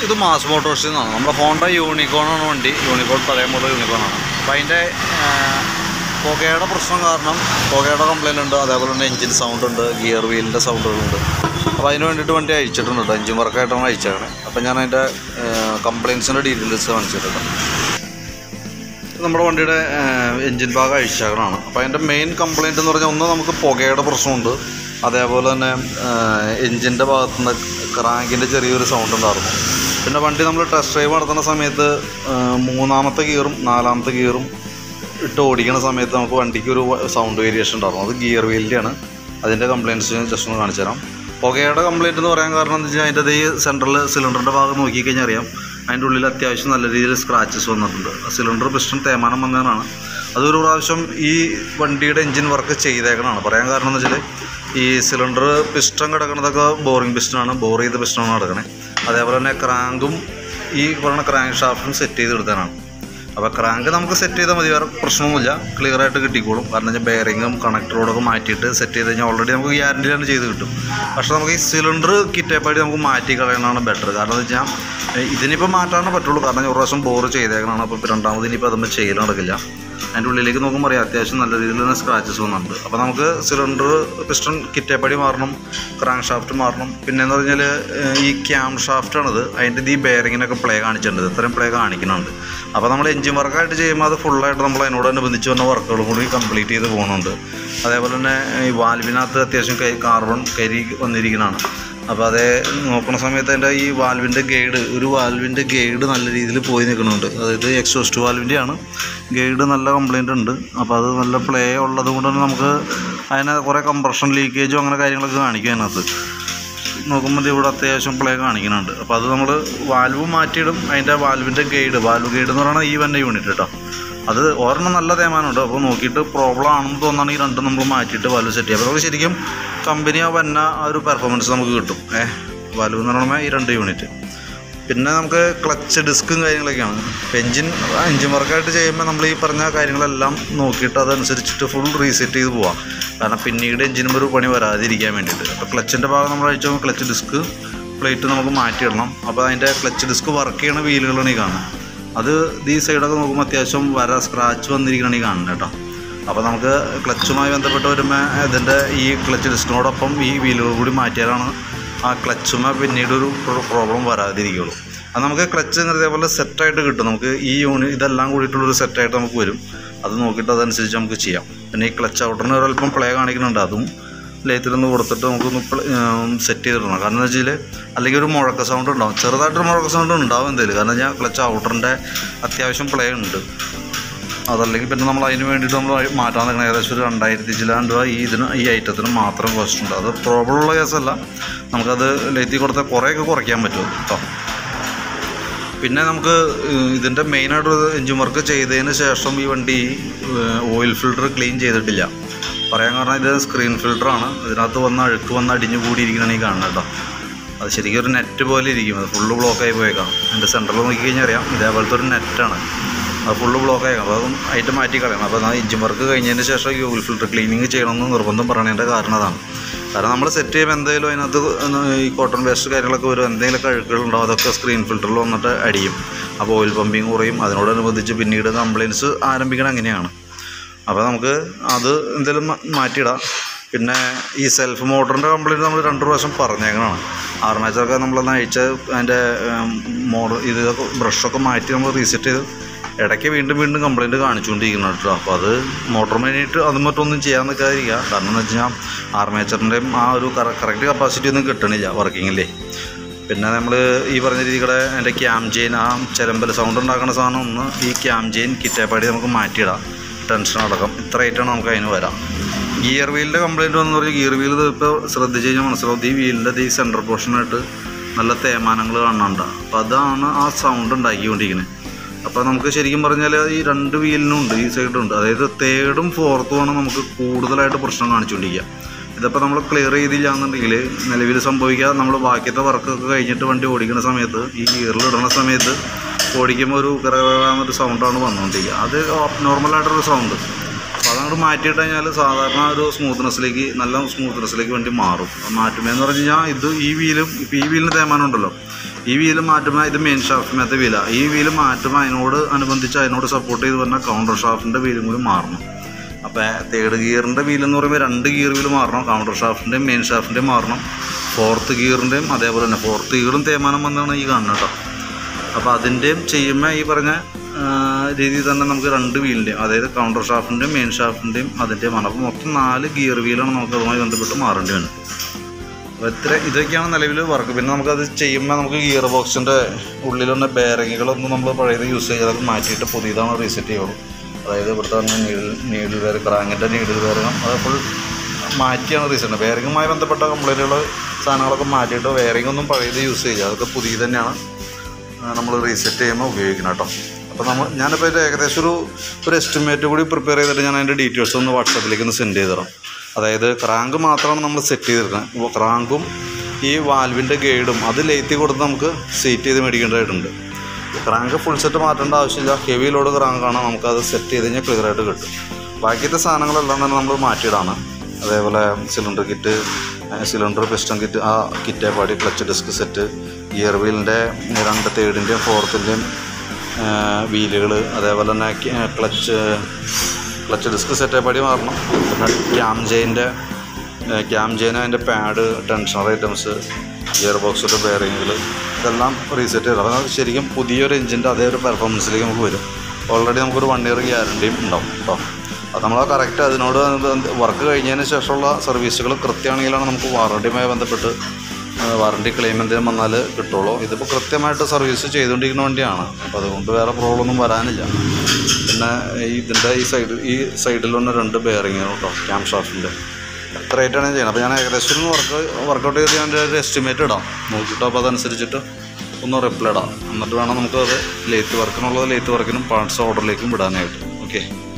ഇത് മാസ് മോട്ടോഴ്സിൽ നിന്നാണ് നമ്മുടെ ഹോണ്ട യൂണിക്കോൺ ആണ് വണ്ടി യൂണിക്കോൺ പഴയ മോഡൽ യൂണിക്കോൺ ആണ് അപ്പോൾ അതിൻ്റെ പുകയുടെ പ്രശ്നം കാരണം പുകയുടെ കംപ്ലൈൻ്റ് ഉണ്ട് അതേപോലെ തന്നെ എഞ്ചിൻ സൗണ്ട് ഉണ്ട് ഗിയർ വീലിൻ്റെ സൗണ്ടുകളുണ്ട് അപ്പോൾ അതിന് വേണ്ടിയിട്ട് വണ്ടി അയച്ചിട്ടുണ്ട് കേട്ടോ എഞ്ചിൻ വർക്കായിട്ടാണ് അയച്ചേക്കണേ അപ്പോൾ ഞാൻ അതിൻ്റെ കംപ്ലയിൻസിൻ്റെ ഡീറ്റെയിൽസ് കാണിച്ചിട്ടുണ്ട് ഇത് നമ്മുടെ വണ്ടിയുടെ എൻജിൻ ഭാഗം അഴിച്ചേക്കണതാണ് അപ്പോൾ അതിൻ്റെ മെയിൻ കംപ്ലയിൻ്റ് എന്ന് പറഞ്ഞാൽ ഒന്ന് നമുക്ക് പുകയുടെ പ്രശ്നമുണ്ട് അതേപോലെ തന്നെ എൻജിൻ്റെ ഭാഗത്തുനിന്ന് ക്രാങ്കിൻ്റെ ചെറിയൊരു സൗണ്ട് ഉണ്ടായിരുന്നു പിന്നെ വണ്ടി നമ്മൾ ടെസ്റ്റ് ഡ്രൈവ് നടത്തുന്ന സമയത്ത് ആ, മൂന്നാമത്തെ ഗിയറും നാലാമത്തെ ഗിയറും ഇട്ട് ഓടിക്കുന്ന സമയത്ത് നമുക്ക് വണ്ടിക്ക് ഒരു സൗണ്ട് വേരിയേഷൻ ഉണ്ടായിരുന്നു അത് ഗിയർ വീലിൻ്റെയാണ് അതിൻ്റെ കംപ്ലയിൻറ്റ്സ് ജസ്റ്റ് ഒന്ന് കാണിച്ചു തരാം പുകയുടെ കംപ്ലയിൻറ്റ് എന്ന് പറയാൻ കാരണം എന്ന് വെച്ചാൽ അതിൻ്റെ ഈ സെൻട്രൽ സിലിണ്ടറിൻ്റെ ഭാഗം നോക്കിക്കഴിഞ്ഞാൽ അറിയാം അതിൻ്റെ ഉള്ളിൽ അത്യാവശ്യം നല്ല രീതിയിൽ സ്ക്രാച്ചസ് വന്നിട്ടുണ്ട് സിലിണ്ടർ പിസ്റ്റൺ തേമാനം വന്നതാണ് അതൊരു പ്രാവശ്യം ഈ വണ്ടിയുടെ എൻജിൻ വർക്ക് ചെയ്തേക്കണതാണ് പറയാൻ കാരണം എന്ന് വെച്ചാൽ ഈ സിലിണ്ടർ പിസ്റ്റൺ കിടക്കുന്നതൊക്കെ ബോറിംഗ് പിസ്റ്റനാണ് ബോർ ചെയ്ത പിസ്റ്റനാണ് കിടക്കണേ അതേപോലെ തന്നെ ക്രാങ്കും ഈ പറയുന്ന ക്രാങ്ക് ഷാഫ്റ്റും സെറ്റ് ചെയ്തെടുത്തതാണ് അപ്പോൾ ക്രാങ്ക് നമുക്ക് സെറ്റ് ചെയ്താൽ മതി വേറെ പ്രശ്നമൊന്നുമില്ല ക്ലിയർ ആയിട്ട് കിട്ടിക്കോളും കാരണം വെച്ചാൽ ബെയറിങ്ങും കണക്ടറോടൊക്കെ മാറ്റിയിട്ട് സെറ്റ് ചെയ്ത് കഴിഞ്ഞാൽ ഓൾറെഡി നമുക്ക് ഗ്യാരണ്ടി തന്നെ ചെയ്ത് കിട്ടും പക്ഷേ നമുക്ക് ഈ സിലിണ്ടർ കിറ്റേപ്പാടി നമുക്ക് മാറ്റി കളയണതാണ് ബെറ്റർ കാരണം എന്ന് വെച്ചാൽ ഏഹ് ഇതിനിപ്പോൾ മാറ്റാനേ പറ്റുള്ളൂ കാരണം ഒരു പ്രാവശ്യം ബോർ ചെയ്തേക്കണതാണ് അപ്പോൾ രണ്ടാമത് ഇനിയിപ്പോൾ അതുമ്പോൾ ചെയ്യൽ നടക്കില്ല അതിൻ്റെ ഉള്ളിലേക്ക് നോക്കുമ്പോൾ അറിയാം അത്യാവശ്യം നല്ല രീതിയിൽ തന്നെ സ്ക്രാച്ചസ് വന്നിട്ടുണ്ട് അപ്പോൾ നമുക്ക് സിലിണ്ടർ പിസ്റ്റൺ കിറ്റേപ്പടി മാറണം ക്രാങ്ക് ഷാഫ്റ്റ് മാറണം പിന്നെ എന്ന് പറഞ്ഞാൽ ഈ ക്യാം ഷാഫ്റ്റാണിത് അതിൻ്റെ ഈ ബെയറിങ്ങിനൊക്കെ പ്ലേ കാണിച്ചിട്ടുണ്ട് ഇത്രയും പ്ലേ കാണിക്കുന്നുണ്ട് അപ്പോൾ നമ്മൾ എഞ്ചിൻ വർക്കായിട്ട് ചെയ്യുമ്പോൾ അത് ഫുള്ളായിട്ട് നമ്മൾ അതിനോടനുബന്ധിച്ച് വന്ന വർക്കുകളും കൂടി കംപ്ലീറ്റ് ചെയ്ത് പോകുന്നുണ്ട് അതേപോലെ തന്നെ ഈ വാൽവിനകത്ത് അത്യാവശ്യം കൈ കാർബൺ കരി വന്നിരിക്കുന്നതാണ് അപ്പോൾ അതേ നോക്കുന്ന സമയത്ത് അതിൻ്റെ ഈ വാൽവിൻ്റെ ഗൈഡ് ഒരു വാൽവിൻ്റെ ഗൈഡ് നല്ല രീതിയിൽ പോയി നിൽക്കുന്നുണ്ട് അതായത് എക്സോസ്റ്റ് വാൽവിൻ്റെ ആണ് ഗൈഡ് നല്ല കംപ്ലൈൻ്റ് ഉണ്ട് അപ്പോൾ അത് നല്ല പ്ലേ ഉള്ളത് കൊണ്ട് തന്നെ നമുക്ക് അതിന് കുറേ കംപ്രഷൻ ലീക്കേജും അങ്ങനെ കാര്യങ്ങളൊക്കെ കാണിക്കും അതിനകത്ത് നോക്കുമ്പോൾ ഇവിടെ അത്യാവശ്യം പ്ലേ കാണിക്കുന്നുണ്ട് അപ്പോൾ അത് നമ്മൾ വാൽവ് മാറ്റിയിടും അതിൻ്റെ വാൽവിൻ്റെ ഗൈഡ് വാൽവ് ഗൈഡ് എന്ന് പറയുന്നത് ഈ വന്ന യൂണിറ്റ് കേട്ടോ അത് ഒരെണ്ണം നല്ല തേമാനമുണ്ട് അപ്പോൾ നോക്കിയിട്ട് പ്രോബ്ലം ആണെന്ന് തോന്നുകയാണെങ്കിൽ രണ്ടും നമ്മൾ മാറ്റിയിട്ട് വാൽവ് സെറ്റ് ചെയ്യാം അപ്പോൾ നമുക്ക് ശരിക്കും കമ്പനി ആ വന്ന ആ ഒരു പെർഫോമൻസ് നമുക്ക് കിട്ടും ഏഹ് വാൽവ് എന്ന് പറയുമ്പോൾ ഈ രണ്ട് യൂണിറ്റ് പിന്നെ നമുക്ക് ക്ലച്ച് ഡിസ്കും കാര്യങ്ങളൊക്കെയാണ് ഇപ്പം എൻജിൻ എൻജിൻ വർക്കായിട്ട് ചെയ്യുമ്പോൾ നമ്മൾ ഈ പറഞ്ഞ കാര്യങ്ങളെല്ലാം നോക്കിയിട്ട് അതനുസരിച്ചിട്ട് ഫുൾ റീസെറ്റ് ചെയ്ത് പോവാം കാരണം പിന്നീട് എൻജിനും ഒരു പണി വരാതിരിക്കാൻ വേണ്ടിയിട്ട് അപ്പോൾ ക്ലച്ചിൻ്റെ ഭാഗം നമ്മൾ അഴിച്ചു ക്ലച്ച് ഡിസ്ക് പ്ലേറ്റ് നമുക്ക് മാറ്റിയിടണം അപ്പോൾ അതിൻ്റെ ക്ലച്ച് ഡിസ്ക് വർക്ക് ചെയ്യണ വീലുകളാണ് ഈ കാണുന്നത് അത് ഈ സൈഡൊക്കെ നോക്കുമ്പോൾ അത്യാവശ്യം വര സ്ക്രാച്ച് വന്നിരിക്കണതാണ് ഈ കാണുന്നത് കേട്ടോ അപ്പോൾ നമുക്ക് ക്ലച്ചുമായി ബന്ധപ്പെട്ട് വരുമ്പോൾ ഇതിൻ്റെ ഈ ക്ലച്ച് ഡിസ്കിനോടൊപ്പം ഈ വീലുകൾ കൂടി മാറ്റിയാലാണ് ആ ക്ലച്ചുമ പിന്നീട് ഒരു പ്രോബ്ലം വരാതിരിക്കുള്ളൂ അത് നമുക്ക് ക്ലച്ച് ഇതേപോലെ സെറ്റായിട്ട് കിട്ടും നമുക്ക് ഈ യൂണി ഇതെല്ലാം കൂടിയിട്ടുള്ളൊരു സെറ്റായിട്ട് നമുക്ക് വരും അത് നോക്കിയിട്ട് അതനുസരിച്ച് നമുക്ക് ചെയ്യാം പിന്നെ ഈ ക്ലച്ച് ഔട്ടറിന് ഒരല്പം പ്ലേ കാണിക്കുന്നുണ്ട് അതും ലേത്തിലൊന്ന് കൊടുത്തിട്ട് നമുക്കൊന്ന് സെറ്റ് ചെയ്തിടണം കാരണം എന്ന് വെച്ചാൽ അല്ലെങ്കിൽ ഒരു മുഴക്ക സൗണ്ട് ഉണ്ടാവും ചെറുതായിട്ടൊരു മുഴക്ക സൗണ്ട് ഉണ്ടാവും എന്തായാലും കാരണം ഞാൻ ക്ലച്ച് ഔട്ടറിൻ്റെ അത്യാവശ്യം പ്ലേ ഉണ്ട് അതല്ലെങ്കിൽ പിന്നെ നമ്മൾ അതിന് വേണ്ടിയിട്ട് നമ്മൾ മാറ്റാൻ നിൽക്കണം ഏകദേശം ഒരു രണ്ടായിരത്തി ചില്ലാൻ രൂപ ഈ ഇതിന് ഈ ഐറ്റത്തിന് മാത്രം കോസ്റ്റ് ഉണ്ട് അത് പ്രോബ്ലം ഉള്ള കേസല്ല നമുക്കത് ലേത്തി കൊടുത്താൽ കുറേയൊക്കെ കുറയ്ക്കാൻ പറ്റും കേട്ടോ പിന്നെ നമുക്ക് ഇതിൻ്റെ മെയിനായിട്ട് എഞ്ചിൻ വർക്ക് ചെയ്തതിന് ശേഷം ഈ വണ്ടി ഓയിൽ ഫിൽട്ടർ ക്ലീൻ ചെയ്തിട്ടില്ല പറയാൻ കാരണം ഇത് സ്ക്രീൻ ഫിൽറ്ററാണ് ഇതിനകത്ത് വന്ന് അഴുക്ക് വന്ന് അടിഞ്ഞു കൂടിയിരിക്കണതാണ് ഈ കാണുന്നത് കേട്ടോ അത് ശരിക്കും ഒരു നെറ്റ് പോലെ ഇരിക്കും അത് ഫുള്ള് ബ്ലോക്കായി പോയേക്കാം എൻ്റെ സെൻറ്ററിൽ നോക്കിക്കഴിഞ്ഞാൽ അറിയാം ഇതേപോലത്തെ ഒരു നെറ്റാണ് അത് ഫുള്ള് ബ്ലോക്ക് ആയേക്കാം അപ്പോൾ അതും ആയിട്ട് മാറ്റി കളയണം അപ്പോൾ ആ എഞ്ചിൻ വർക്ക് കഴിഞ്ഞതിന് ശേഷം ഈ ഓയിൽ ഫിൽറ്റർ ക്ലീനിങ് ചെയ്യണമെന്ന് നിർബന്ധം പറയണതിൻ്റെ കാരണം അതാണ് കാരണം നമ്മൾ സെറ്റ് ചെയ്യുമ്പോൾ എന്തെങ്കിലും അതിനകത്ത് ഈ കോട്ടൺ വേസ്റ്റ് കാര്യങ്ങളൊക്കെ വരും എന്തെങ്കിലുമൊക്കെ അഴുക്കുകളുണ്ടാവും അതൊക്കെ സ്ക്രീൻ ഫിൽറ്ററിൽ വന്നിട്ട് അടിയും അപ്പോൾ ഓയിൽ പമ്പിങ് കുറയും അതിനോടനുബന്ധിച്ച് പിന്നീട് കംപ്ലയിൻസ് ആരംഭിക്കണം അങ്ങനെയാണ് അപ്പോൾ നമുക്ക് അത് എന്തെങ്കിലും മാ- മാറ്റിയിടാം പിന്നെ ഈ സെൽഫ് മോട്ടറിൻ്റെ കംപ്ലയിൻറ്റ് നമ്മൾ രണ്ട് പ്രാവശ്യം പറഞ്ഞേക്കണതാണ് ആർമേച്ചറൊക്കെ നമ്മളൊന്ന് അയച്ച് അതിൻ്റെ മോഡൽ ഇത് ബ്രഷൊക്കെ മാറ്റി നമ്മൾ റീസെറ്റ് ചെയ്ത് ഇടയ്ക്ക് വീണ്ടും വീണ്ടും കംപ്ലയിൻറ്റ് കാണിച്ചുകൊണ്ടിരിക്കണം കേട്ടോ അപ്പോൾ അത് മോട്ടർ വേണ്ടിയിട്ട് അത് മറ്റൊന്നും ചെയ്യാൻ നിൽക്കാതിരിക്കുക കാരണം എന്ന് വെച്ച് കഴിഞ്ഞാൽ ആർമേച്ചറിൻ്റെയും ആ ഒരു കറക്റ്റ് കപ്പാസിറ്റി ഒന്നും കിട്ടണില്ല വർക്കിങ്ങില്ലേ പിന്നെ നമ്മൾ ഈ പറഞ്ഞ രീതിയുടെ അതിൻ്റെ ക്യാം ചെയിൻ ആ ചിലമ്പൽ സൗണ്ട് ഉണ്ടാക്കുന്ന സാധനം ഒന്ന് ഈ ക്യാം ചെയിൻ കിറ്റേപ്പാടി നമുക്ക് മാറ്റിയിടാം ടെൻഷൻ അടക്കം ഇത്ര ആയിട്ടാണ് നമുക്ക് അതിന് വരാം ഗിയർ വീലിൻ്റെ കംപ്ലയിൻറ്റ് വന്നു പറഞ്ഞാൽ ഗിയർ വീൽ ഇപ്പോൾ ശ്രദ്ധിച്ച് കഴിഞ്ഞാൽ മനസ്സിലാവും ഈ വീലിൻ്റെ ഈ സെൻറ്റർ പോർഷനായിട്ട് നല്ല തേമാനങ്ങൾ കാണുന്നുണ്ട് അപ്പോൾ അതാണ് ആ സൗണ്ട് ഉണ്ടാക്കിക്കൊണ്ടിരിക്കുന്നത് അപ്പോൾ നമുക്ക് ശരിക്കും പറഞ്ഞാൽ ഈ രണ്ട് വീലിനും ഉണ്ട് ഈ സൈഡുണ്ട് അതായത് തേർഡും ഫോർത്തുമാണ് നമുക്ക് കൂടുതലായിട്ട് പ്രശ്നം കാണിച്ചുകൊണ്ടിരിക്കുക ഇതിപ്പോൾ നമ്മൾ ക്ലിയർ ചെയ്തില്ല എന്നുണ്ടെങ്കിൽ നിലവിൽ സംഭവിക്കുക നമ്മൾ ബാക്കിയത്തെ വർക്കൊക്കെ കഴിഞ്ഞിട്ട് വണ്ടി ഓടിക്കുന്ന സമയത്ത് ഈ ഗിയറിൽ ഇടുന്ന സമയത്ത് ഓടിക്കുമ്പോൾ ഒരു കറകറാന്നൊരു സൗണ്ടാണ് വന്നുകൊണ്ടിരിക്കുക അത് നോർമലായിട്ടൊരു സൗണ്ട് അപ്പോൾ അതങ്ങോട്ട് മാറ്റിയിട്ട് കഴിഞ്ഞാൽ സാധാരണ ഒരു സ്മൂത്ത്നെസ്സിലേക്ക് നല്ല സ്മൂത്ത്നെസ്സിലേക്ക് വണ്ടി മാറും മാറ്റുമ്പോൾ എന്ന് പറഞ്ഞു കഴിഞ്ഞാൽ ഇത് ഈ വീലും ഇപ്പോൾ ഈ വീലിന് തേമാനം ഉണ്ടല്ലോ ഈ വീല് മാറ്റുമ്പോൾ ഇത് മെയിൻ ഷാഫ്റ്റിനകത്തെ വീല ഈ വീല് മാറ്റുമ്പോൾ അതിനോട് അനുബന്ധിച്ച് അതിനോട് സപ്പോർട്ട് ചെയ്ത് പറഞ്ഞാൽ കൗണ്ടർ ഷാഫ്റ്റിൻ്റെ വീലും കൂടി മാറണം അപ്പോൾ തേർഡ് ഗിയറിൻ്റെ വീൽ എന്ന് പറയുമ്പോൾ രണ്ട് ഗിയർ വീൽ മാറണം കൗണ്ടർ ഷാഫ്റ്റിൻ്റെയും മെയിൻ ഷാഫ്റ്റിൻ്റെയും മാറണം ഫോർത്ത് ഗിയറിൻ്റെയും അതേപോലെ തന്നെ ഫോർത്ത് ഗിയറും തേയ്മാനം വന്നാണ് ഈ കാണുന്നത് കേട്ടോ അപ്പോൾ അതിൻ്റെയും ചെയ്യുമ്പോൾ ഈ പറഞ്ഞ ആ, രീതിയിൽ തന്നെ നമുക്ക് രണ്ട് വീലിൻ്റെയും അതായത് കൗണ്ടർ ഷാഫ്റ്റിൻ്റെയും മെയിൻ ഷാഫ്റ്റിൻ്റെയും അതിൻ്റെയുമാണ് അപ്പോൾ മൊത്തം നാല് ഗിയർ വീലാണ് നമുക്ക് അതുമായി ബന്ധപ്പെട്ട് മാറേണ്ടി വന്നത് അപ്പോൾ ഇത്ര ഇതൊക്കെയാണ് നിലവിൽ വർക്ക് പിന്നെ നമുക്കത് ചെയ്യുമ്പോൾ നമുക്ക് ഗിയർ ബോക്സിൻ്റെ ഉള്ളിലുള്ള ബെയറിങ്ങുകളൊന്നും നമ്മൾ പഴയത് യൂസ് ചെയ്ത് മാറ്റിയിട്ട് പുതിയതാണ് റീസെറ്റ് ചെയ്യുള്ളൂ അതായത് ഇവിടുത്തെ തന്നെ നീഡിൽ നീഡിൽ വേർ ക്രാങ്ങിൻ്റെ നീഡിൽ വേറും അത് ഫുൾ മാറ്റിയാണ് റീസെറ്റ് ബെയറിങ്ങുമായി ബന്ധപ്പെട്ട കംപ്ലൈൻറ്റുകൾ സാധനങ്ങളൊക്കെ മാറ്റിയിട്ട് വെയറിംഗ് ഒന്നും പഴയത് യൂസ് ചെയ്യുക അതൊക്കെ പുതിയത് തന്നെയാണ് നമ്മൾ റീസെറ്റ് ചെയ്യുമ്പോൾ ഉപയോഗിക്കണം കേട്ടോ അപ്പോൾ നമ്മൾ ഞാനിപ്പോൾ ഇത് ഏകദേശം ഒരു ഒരു എസ്റ്റിമേറ്റ് കൂടി പ്രിപ്പയർ ചെയ്തിട്ട് ഞാൻ അതിൻ്റെ ഡീറ്റെയിൽസ് ഒന്ന് വാട്സാപ്പിലേക്ക് ഒന്ന് സെൻഡ് ചെയ്ത് തരാം അതായത് ക്രാങ്ക് മാത്രമാണ് നമ്മൾ സെറ്റ് ചെയ്തിരിക്കുന്നത് അപ്പോൾ ക്രാങ്കും ഈ വാൽവിൻ്റെ ഗൈഡും അത് ലേത്തി കൊടുത്ത് നമുക്ക് സെറ്റ് ചെയ്ത് മേടിക്കേണ്ടതായിട്ടുണ്ട് ക്രാങ്ക് ഫുൾ സെറ്റ് മാറ്റേണ്ട ആവശ്യമില്ല ഹെവി ലോഡ് ക്രാങ്കാണ് നമുക്കത് സെറ്റ് ചെയ്ത് കഴിഞ്ഞാൽ ക്ലിയർ ആയിട്ട് കിട്ടും ബാക്കിയത്തെ സാധനങ്ങളെല്ലാം തന്നെ നമ്മൾ മാറ്റിയിടാണ് അതേപോലെ cylinder kit cylinder piston kit ആ കിറ്റേ പാടി ക്ലച്ച് ഡിസ്ക് സെറ്റ് ഗിയർ വീലിൻ്റെ രണ്ട് തേർഡിൻ്റെയും ഫോർത്തിൻ്റെയും വീലുകൾ അതേപോലെ തന്നെ ക്ലച്ച് ക്ലച്ച് ഡിസ്ക് സെറ്റേ പാടി മാറണം പിന്നെ ക്യാം ജെയിൻ്റെ ക്യാം ജെയിൻ അതിൻ്റെ പാഡ് ടെൻഷണർ ഐറ്റംസ് ഗിയർ ബോക്സിൻ്റെ ബെയറിങ്ങുകൾ ഇതെല്ലാം റീസെറ്റ് ചെയ്ത് അപ്പോൾ നമുക്ക് ശരിക്കും പുതിയൊരു എഞ്ചിൻ്റെ അതേ ഒരു പെർഫോമൻസിലേക്ക് നമുക്ക് വരും ഓൾറെഡി നമുക്കൊരു വൺ ഇയർ ഗ്യാരണ്ടിയും ഉണ്ടാവും കേട്ടോ അത് നമ്മൾ കറക്റ്റ് അതിനോട് വർക്ക് കഴിഞ്ഞതിന് ശേഷമുള്ള സർവീസുകൾ കൃത്യമാണെങ്കിലാണ് നമുക്ക് വാറണ്ടിയുമായി ബന്ധപ്പെട്ട് വാറണ്ടി ക്ലെയിം എന്തെങ്കിലും വന്നാൽ കിട്ടുള്ളൂ ഇതിപ്പോൾ കൃത്യമായിട്ട് സർവീസ് ചെയ്തുകൊണ്ടിരിക്കുന്ന വണ്ടിയാണ് അപ്പോൾ അതുകൊണ്ട് വേറെ പ്രോബ്ലം ഒന്നും വരാനില്ല പിന്നെ ഈ ഇതിൻ്റെ ഈ സൈഡ് ഈ സൈഡിൽ വന്ന രണ്ട് ബെയറിങ് കേട്ടോ ക്യാം ഷാഫ്റ്റിൻ്റെ എത്ര റേറ്റാണ് ഞാൻ ചെയ്യുന്നത് അപ്പോൾ ഞാൻ ഏകദേശം ഒന്ന് വർക്ക് വർക്കൗട്ട് ചെയ്ത് ഞാൻ ഒരു എസ്റ്റിമേറ്റ് ഇടാം നോക്കിയിട്ട് അപ്പോൾ അതനുസരിച്ചിട്ട് ഒന്ന് റിപ്ലൈ ഇടാം എന്നിട്ട് വേണം നമുക്കത് ലേറ്റ് വർക്കിനുള്ളത് ലേറ്റ് വർക്കിനും പാർട്സ് ഓർഡറിലേക്കും വിടാനായിട്ട് ഓക്കെ